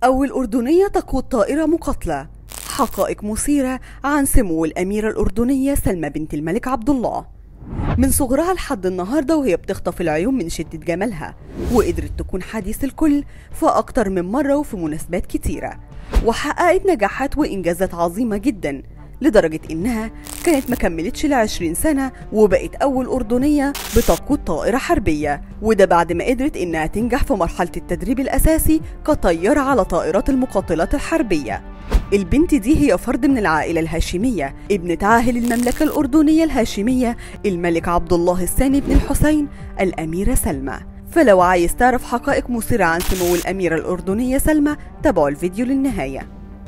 أول أردنية تقود طائرة مقاتلة حقائق مثيرة عن سمو الأميرة الأردنية سلمى بنت الملك عبد الله من صغرها لحد النهاردة وهي بتخطف العيون من شدة جمالها وقدرت تكون حديث الكل في أكتر من مرة وفي مناسبات كتيرة وحققت نجاحات وإنجازات عظيمة جدا لدرجة إنها كانت مكملتش لعشرين سنة وبقت أول أردنية بتقود طائرة حربية وده بعد ما قدرت إنها تنجح في مرحلة التدريب الأساسي كطيارة على طائرات المقاتلات الحربية البنت دي هي فرد من العائلة الهاشمية ابنة عاهل المملكة الأردنية الهاشمية الملك عبد الله الثاني بن الحسين الأميرة سلمى فلو عايز تعرف حقائق مثيرة عن سمو الأميرة الأردنية سلمى تابعوا الفيديو للنهاية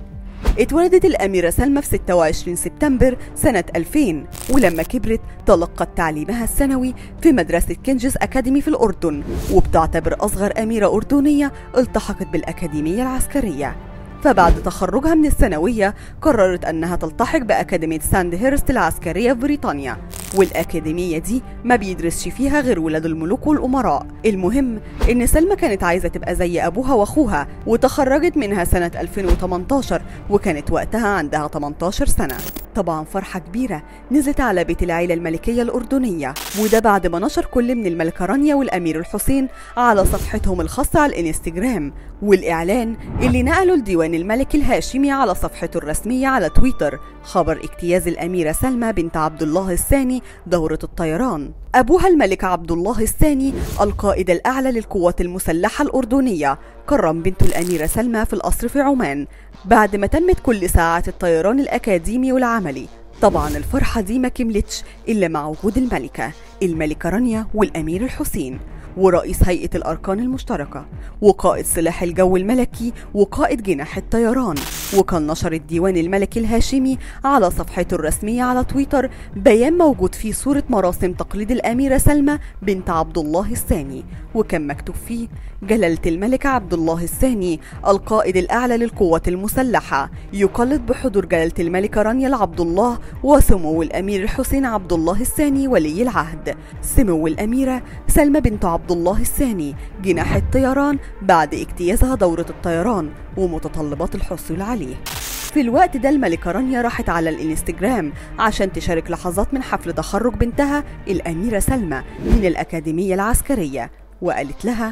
اتولدت الأميرة سلمى في 26 سبتمبر سنة 2000 ولما كبرت تلقت تعليمها الثانوي في مدرسة كنجز أكاديمي في الأردن وبتعتبر أصغر أميرة أردنية التحقت بالأكاديمية العسكرية فبعد تخرجها من الثانوية قررت أنها تلتحق بأكاديمية ساند هيرست العسكرية في بريطانيا والأكاديمية دي ما بيدرسش فيها غير ولاد الملوك والأمراء المهم إن سلمى كانت عايزة تبقى زي أبوها وأخوها وتخرجت منها سنة 2018 وكانت وقتها عندها 18 سنة طبعا فرحة كبيرة نزلت على بيت العيلة الملكية الأردنية وده بعد ما نشر كل من الملكة رانيا والأمير الحسين على صفحتهم الخاصة على الإنستجرام والإعلان اللي نقلوا لديوان الملك الهاشمي على صفحته الرسمية على تويتر خبر اجتياز الأميرة سلمى بنت عبد الله الثاني دورة الطيران أبوها الملك عبد الله الثاني القائد الأعلى للقوات المسلحة الأردنية كرم بنته الأميرة سلمى في القصر في عمان بعد ما تمت كل ساعات الطيران الأكاديمي والعملي طبعا الفرحة دي ما كملتش إلا مع وجود الملكة الملكة رانيا والأمير الحسين ورئيس هيئة الأركان المشتركة وقائد سلاح الجو الملكي وقائد جناح الطيران وكان نشر الديوان الملكي الهاشمي على صفحته الرسمية على تويتر بيان موجود فيه صورة مراسم تقليد الأميرة سلمى بنت عبد الله الثاني وكان مكتوب فيه جلالة الملك عبد الله الثاني القائد الأعلى للقوات المسلحة يقلد بحضور جلالة الملكة رانيا العبد الله وسمو الأمير الحسين عبد الله الثاني ولي العهد سمو الأميرة سلمى بنت عبد الله الثاني جناح الطيران بعد اجتيازها دورة الطيران ومتطلبات الحصول عليه في الوقت ده الملكة رانيا راحت على الانستجرام عشان تشارك لحظات من حفل تخرج بنتها الأميرة سلمى من الأكاديمية العسكرية وقالت لها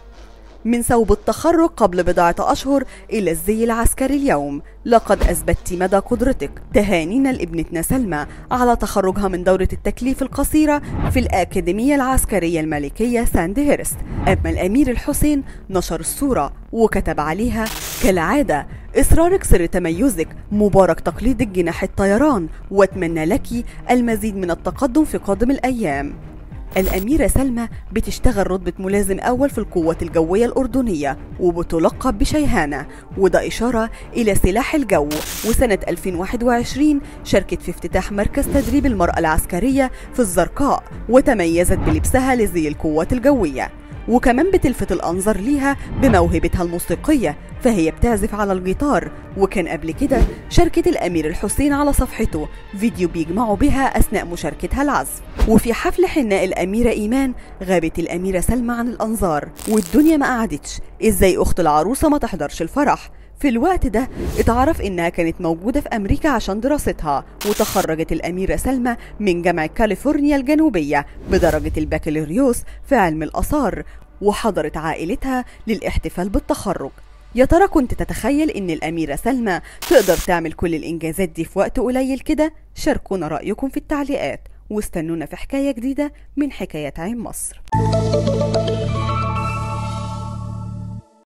من ثوب التخرج قبل بضعة أشهر إلى الزي العسكري اليوم لقد أثبتت مدى قدرتك تهانينا لابنتنا سلمى على تخرجها من دورة التكليف القصيرة في الأكاديمية العسكرية الملكية ساند هيرست أما الأمير الحسين نشر الصورة وكتب عليها كالعادة إصرارك سر تميزك مبارك تقليدك جناح الطيران وأتمنى لك المزيد من التقدم في قادم الأيام الأميرة سلمى بتشتغل رتبة ملازم أول في القوات الجوية الأردنية وبتلقب بشيهانة وده إشارة إلى سلاح الجو وسنة 2021 شاركت في افتتاح مركز تدريب المرأة العسكرية في الزرقاء وتميزت بلبسها لزي القوات الجوية وكمان بتلفت الأنظار ليها بموهبتها الموسيقية فهي بتعزف على الجيتار وكان قبل كده شاركت الأمير الحسين على صفحته فيديو بيجمعوا بها أثناء مشاركتها العزف وفي حفل حناء الأميرة إيمان غابت الأميرة سلمى عن الأنظار والدنيا ما قعدتش إزاي أخت العروسة ما تحضرش الفرح في الوقت ده اتعرف انها كانت موجودة في امريكا عشان دراستها وتخرجت الاميرة سلمى من جامعة كاليفورنيا الجنوبية بدرجة البكالوريوس في علم الاثار وحضرت عائلتها للاحتفال بالتخرج يا ترى كنت تتخيل ان الاميرة سلمى تقدر تعمل كل الانجازات دي في وقت قليل كده شاركونا رأيكم في التعليقات واستنونا في حكاية جديدة من حكايات عين مصر